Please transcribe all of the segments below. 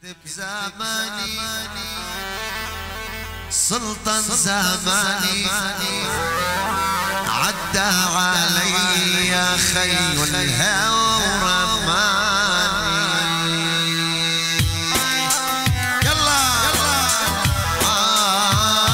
زماني سلطان زماني عدى علي خيل الهوى ورماني يلا يلا آه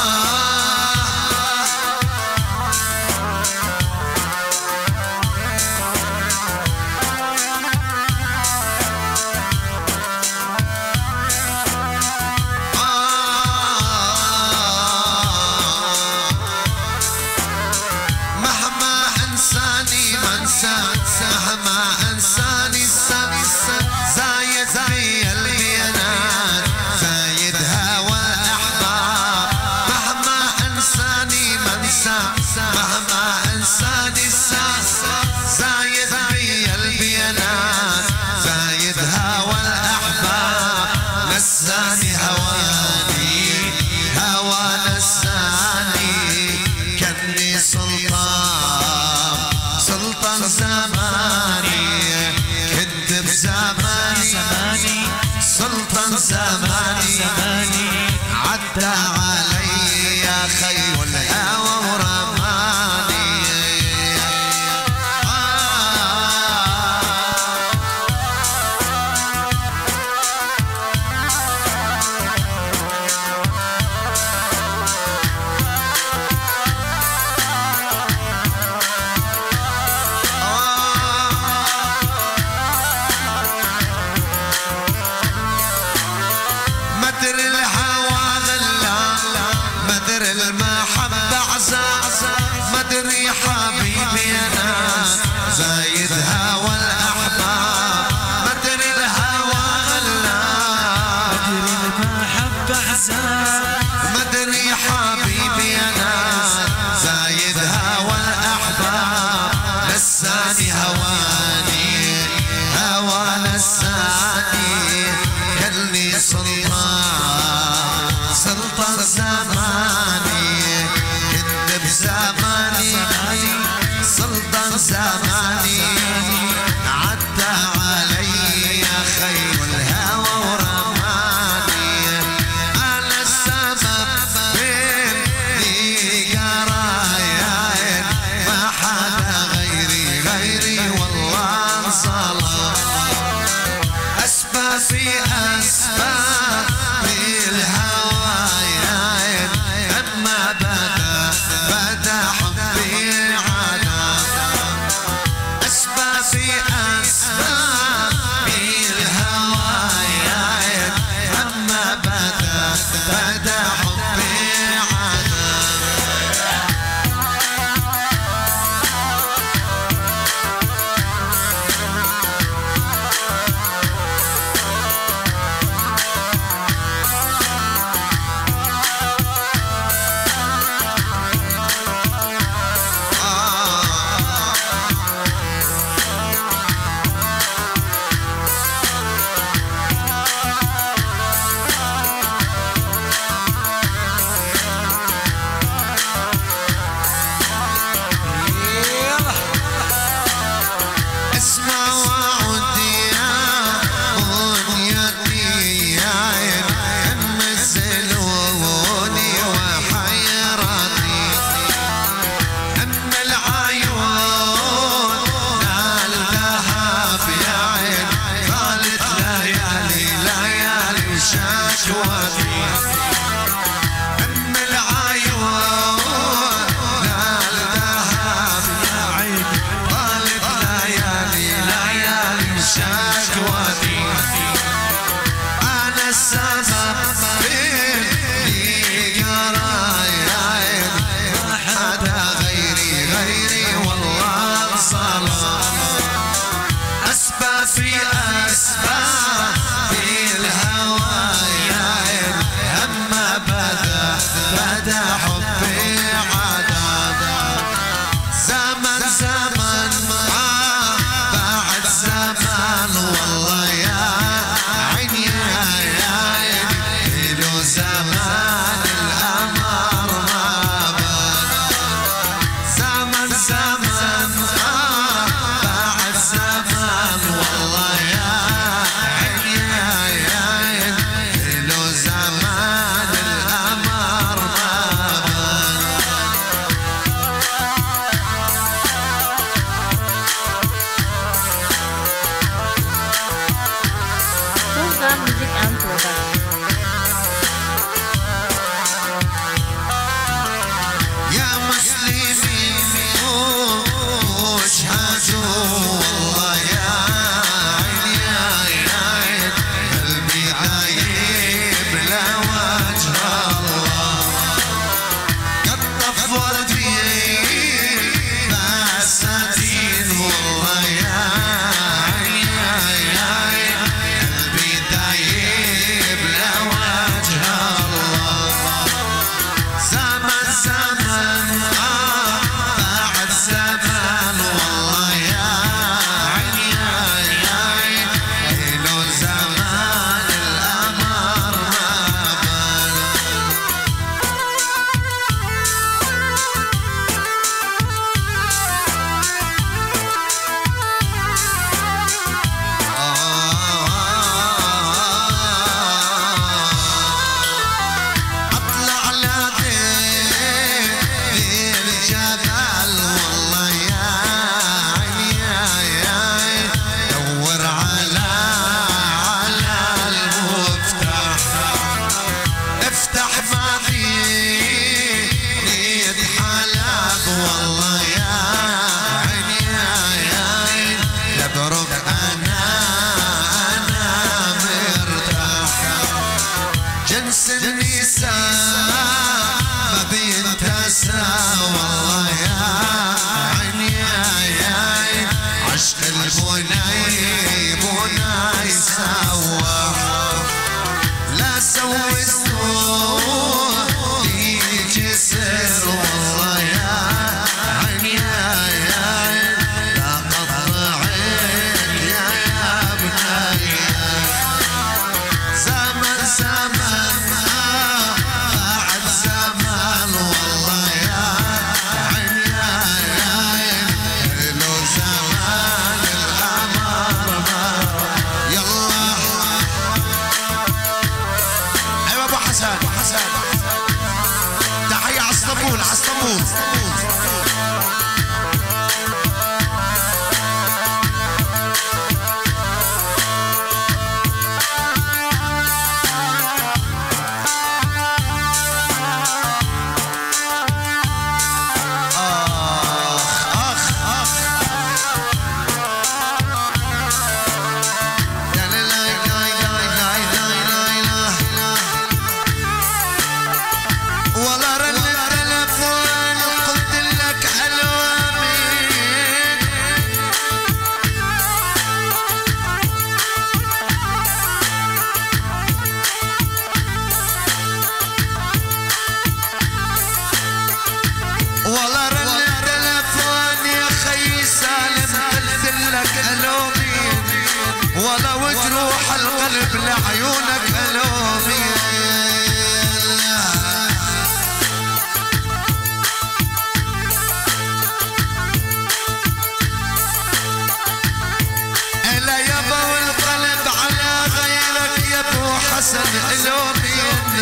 مهما انساني ما انسى مهما انساني السن زايد زي البيانات زايد هوى الاحباب مهما انساني ما انسى مهما انساني السن زايد زي البيانات زايد هوى الاحباب نساني هواني هوى نساني كني سلطان سلطان زماني كنت بزماني زماني سلطان زماني زماني عدى علي يا خير الهوى ورماني آه مدر الهوى غلا مدر المحبة عزاز مدر يا حبيبي انا زايد هوى الاحباب مدر الهوى غلا مدري المحبة عزاز مدري يا حبيبي انا زايد هوى الاحباب نساني هواني هوى نساني كلني سلطان سلطان زماني كنت بزماني سلطان زماني عدى علي يا خير الهوى ورماني أنا السبب بين قرايا ما حدا غيري غيري والله صلاة أسبابي أسبابي الهوايا أما بدا بدا حبي عدا أسبابي أسبابي الهوايا أما بدا بدا حبي عدا اسمع وعودي يا بنيتي يا عين مزلوني وحيرتي ان العيون نال ذهب يا عين قالت ليالي ليالي شكوتي ان العيون نال ذهب يا عيني طالت ليالي ليالي شكوتي انا السبب في قرايا ما حدا غيري غيري والله صلاة اسبابي اسباب في الهوى يا عين اما Music and Production. يا مسلمين اشهدوا والله يا عيني يا عين قلبي عايب لوجه الله قد طفرت بساتين والله يا عيني يا عين قلبي دايب لوجه الله زمن زمن آه بعد زمن والله يا عيني يا عيني له زمان الأمر ما بان اطلع لدين الجبل والله يا عيني يا عيني دور على على المفتاح افتح ما في نيد حلق والله يا عيني يا عيني لبرك انا انا مرتاح جنس النساء ما بينتسى والله يا عيني يا عيني عشق البني بني سوا لا سوي السوء جسر والله يا عيني يا عيني لا قطعك يا يا بني زمن زمن آه بعد زمن والله يا عين يا عين له زمان الأمر ما يلا أيوة أبو حسن أبو حسن تحية على اسطنبول على اسطنبول اخ اخ لا لا لا لا لا لا لا لا ولا رن التلفون قلت لك الو امين ولا رن التلفون يا خي سالم قلت لك الو مين ولا وجروح القلب لعيونك الو مين الا يابا والقلب على غيرك يا ابو حسن الو مين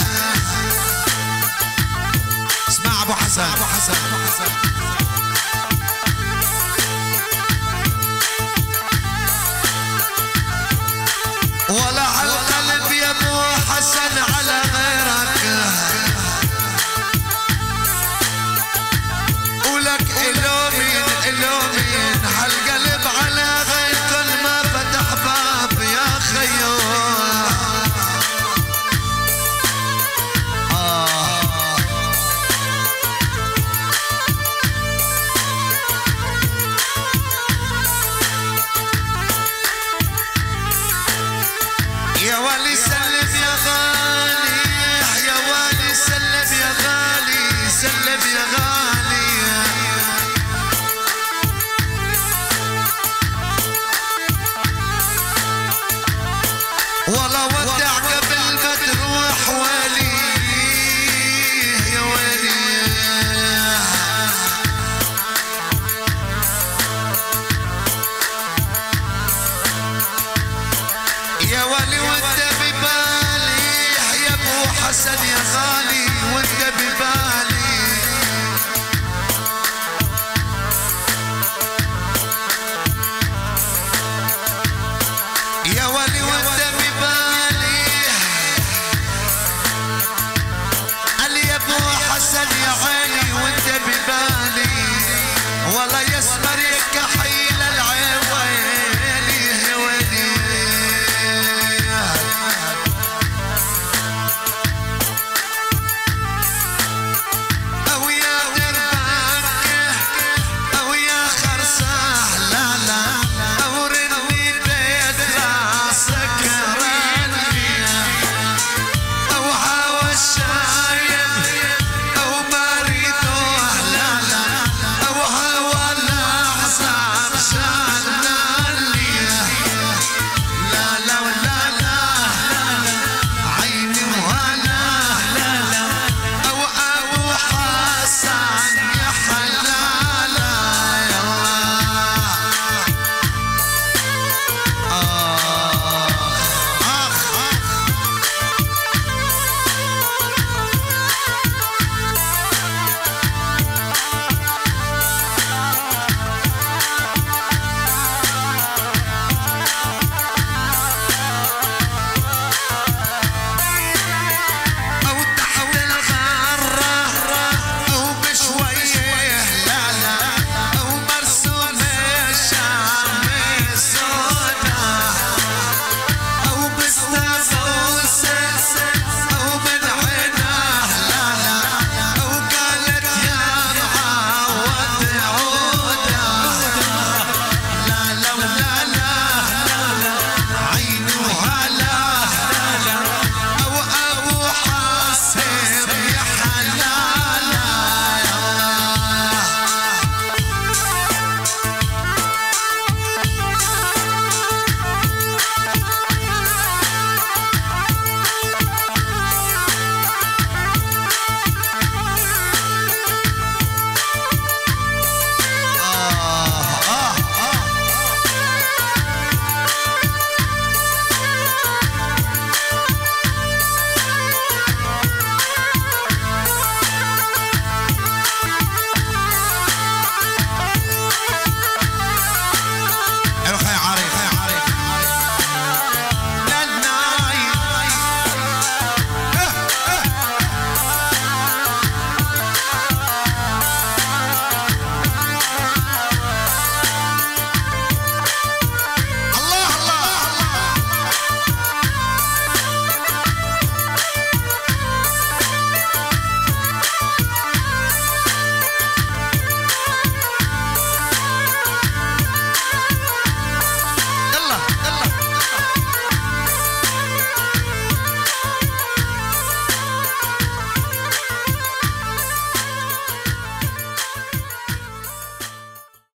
اسمع ابو حسن ابو حسن ابو حسن ولا على القلب يا ابو حسن على غيرك ولك الومين الومين هالقلب على غير كل ما فتح باب يا خيو آه يا ولي سلم يا غالي يا ولي سلم يا غالي سلم يا غالي والله ودع قبل ما تروح ولي يا ولي يا ولي وانت ببالي يا ابو حسن يا غالي